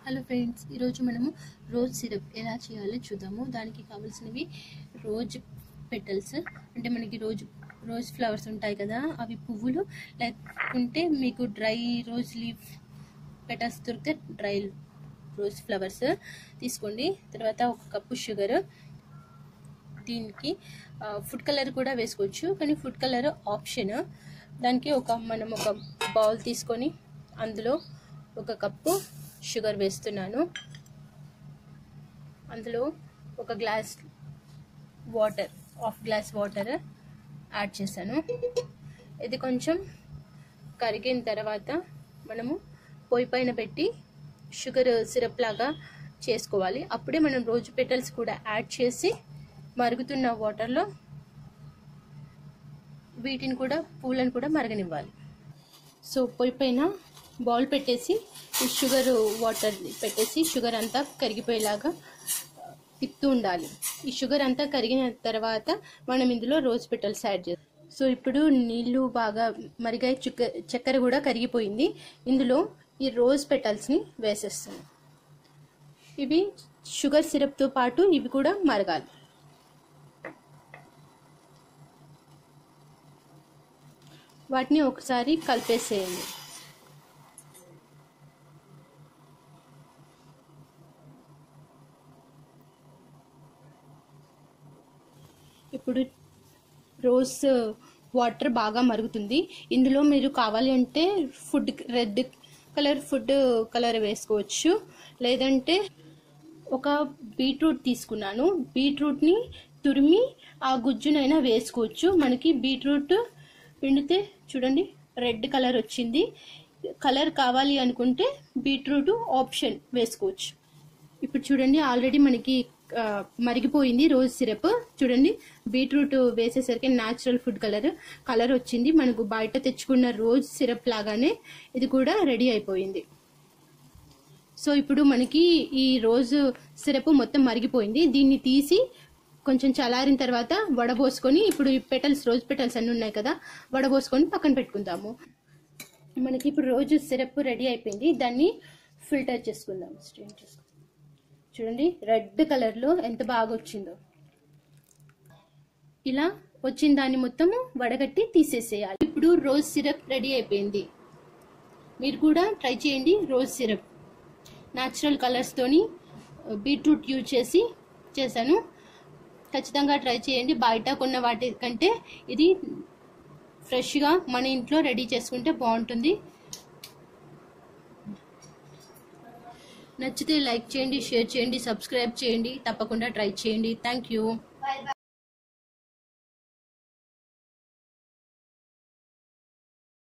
Hello friends ఈరోజు మనము rose syrup ఎలా చేయాలో చూద్దాము దానికి కావాల్సినవి రోజ్ పెటల్స్ అంటే మనకి రోజు రోజ్ ఫ్లవర్స్ ఉంటాయి కదా అవి పువ్వులు లేకుంటే మీకు డ్రై రోజ్ లీఫ్ పెటల్స్ దొరికితే డ్రై రోజ్ ఫ్లవర్స్ తీసుకోండి తర్వాత ఒక కప్పు షుగర్ దీనికి ఫుడ్ కలర్ కూడా వేసుకోవచ్చు కానీ ఫుడ్ కలర్ ఆప్షన్ దానికి ఒక మనం ఒక బౌల్ తీసుకొని అందులో ఒక కప్పు షుగర్ వేస్తున్నాను అందులో ఒక glass water half glass water add చేశాను ఇది కొంచెం కరిగిన తర్వాత మనము పొయ్యి పైన పెట్టి షుగర్ సిరప్ లాగా చేసుకోవాలి అప్పుడే మనం రోజు పెటల్స్ కూడా యాడ్ చేసి మరుగుతున్న వాటర్లో వీటిని కూడా పూలను కూడా మరగనివ్వాలి సో పొయ్యి పైన బౌల్ పెట్టేసి ఈ షుగర్ వాటర్ పెట్టేసి షుగర్ అంతా కరిగిపోయేలాగా తిప్పుతూ ఉండాలి ఈ షుగర్ అంతా కరిగిన తర్వాత మనం ఇందులో రోజ్ పెటల్స్ యాడ్ చేస్తాం సో ఇప్పుడు నీళ్లు బాగా మరిగాయ చుక్క చక్కెర కూడా కరిగిపోయింది ఇందులో ఈ రోజ్ పెటల్స్ని వేసేస్తాను ఇవి షుగర్ సిరప్తో పాటు ఇవి కూడా మరగాలి వాటిని ఒకసారి కలిపేసేయండి ఇప్పుడు రోజ్ వాటర్ బాగా మరుగుతుంది ఇందులో మీరు కావాలి అంటే food red colour food colour వేసుకోవచ్చు లేదంటే ఒక బీట్రూట్ తీసుకున్నాను బీట్రూట్ని తురిమి ఆ గుజ్జునైనా వేసుకోవచ్చు మనకి బీట్రూట్ పిండితే చూడండి రెడ్ కలర్ వచ్చింది కలర్ కావాలి అనుకుంటే బీట్రూట్ ఆప్షన్ వేసుకోవచ్చు ఇప్పుడు చూడండి ఆల్రెడీ మనకి మరిగిపోయింది రోజ్ సిరప్ చూడండి బీట్రూట్ వేసేసరికి న్యాచురల్ ఫుడ్ కలర్ కలర్ వచ్చింది మనకు బయట తెచ్చుకున్న రోజ్ సిరప్ లాగానే ఇది కూడా రెడీ అయిపోయింది సో ఇప్పుడు మనకి ఈ రోజు సిరప్ మొత్తం మరిగిపోయింది దీన్ని తీసి కొంచెం చల్లారిన తర్వాత వడబోసుకొని ఇప్పుడు ఈ పెటల్స్ రోజ్ పెటల్స్ అన్నీ ఉన్నాయి కదా వడబోసుకొని పక్కన పెట్టుకుందాము మనకి ఇప్పుడు రోజు సిరప్ రెడీ అయిపోయింది దాన్ని ఫిల్టర్ చేసుకుందాం స్ట్రెయిన్ చేసుకుందాం చూడండి రెడ్ కలర్లో ఎంత బాగా వచ్చిందో ఇలా వచ్చిన దాన్ని మొత్తము వడగట్టి తీసేసేయాలి ఇప్పుడు రోజ్ సిరప్ రెడీ అయిపోయింది మీరు కూడా ట్రై చేయండి రోజ్ సిరప్ న్యాచురల్ కలర్స్తోని బీట్రూట్ యూజ్ చేసి చేశాను ఖచ్చితంగా ట్రై చేయండి బయట కొన్న వాటి కంటే ఇది ఫ్రెష్గా మన ఇంట్లో రెడీ చేసుకుంటే బాగుంటుంది నచ్చితే లైక్ చేయండి షేర్ చేయండి సబ్స్క్రైబ్ చేయండి తప్పకుండా ట్రై చేయండి థ్యాంక్ యూ Bye bye.